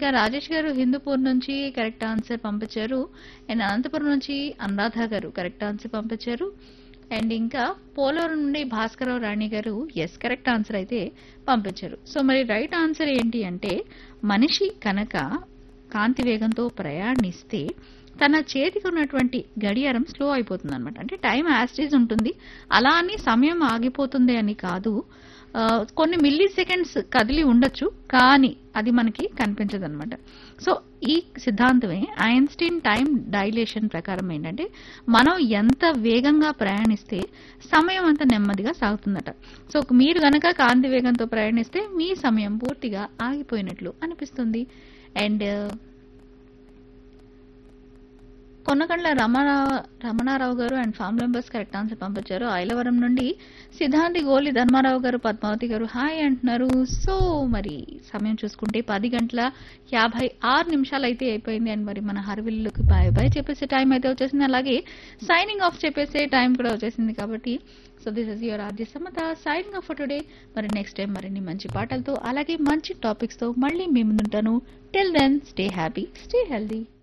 ఇక రాజేష్ గారు హిందూపూర్ నుంచి కరెక్ట్ ఆన్సర్ పంపించారు అండ్ అనంతపురం నుంచి అనురాధ గారు కరెక్ట్ ఆన్సర్ పంపించారు అండ్ ఇంకా పోలవరం నుండి భాస్కరరావు రాణి గారు ఎస్ కరెక్ట్ ఆన్సర్ అయితే పంపించారు సో మరి రైట్ ఆన్సర్ ఏంటి అంటే మనిషి కనుక కాంతి వేగంతో ప్రయాణిస్తే తన చేతికి ఉన్నటువంటి గడియారం స్లో అయిపోతుంది అనమాట అంటే టైం యాస్టేజ్ ఉంటుంది అలా అని సమయం ఆగిపోతుంది అని కాదు ఆ, కొన్ని మిల్లీ సెకండ్స్ కదిలి ఉండొచ్చు కానీ అది మనకి కనిపించదు అనమాట సో ఈ సిద్ధాంతమే ఐన్స్టీన్ టైం డైలేషన్ ప్రకారం ఏంటంటే మనం ఎంత వేగంగా ప్రయాణిస్తే సమయం అంత నెమ్మదిగా సాగుతుందట సో మీరు గనక కాంతి వేగంతో ప్రయాణిస్తే మీ సమయం పూర్తిగా ఆగిపోయినట్లు అనిపిస్తుంది అండ్ కొన్నకండ్ల రమణ రమణారావు గారు and family members correct answer పంపించారు ఐలవరం నుండి సిద్ధాంతి గోలి ధర్మారావు గారు పద్మావతి గారు హాయ్ అంటున్నారు సో మరి సమయం చూసుకుంటే పది గంటల యాభై ఆరు నిమిషాలు అయితే అయిపోయింది అండ్ మరి మన హర్విల్లుకి బాయ్ బాయ్ చెప్పేసే టైం అయితే వచ్చేసింది అలాగే సైనింగ్ ఆఫ్ చెప్పేసే టైం కూడా వచ్చేసింది కాబట్టి so this is your Aadya Samata signing off today మరి నెక్స్ట్ టైం మరిన్ని మంచి పాటలతో అలాగే మంచి టాపిక్స్ తో మళ్ళీ మీ ముందుంటాను till then stay happy stay healthy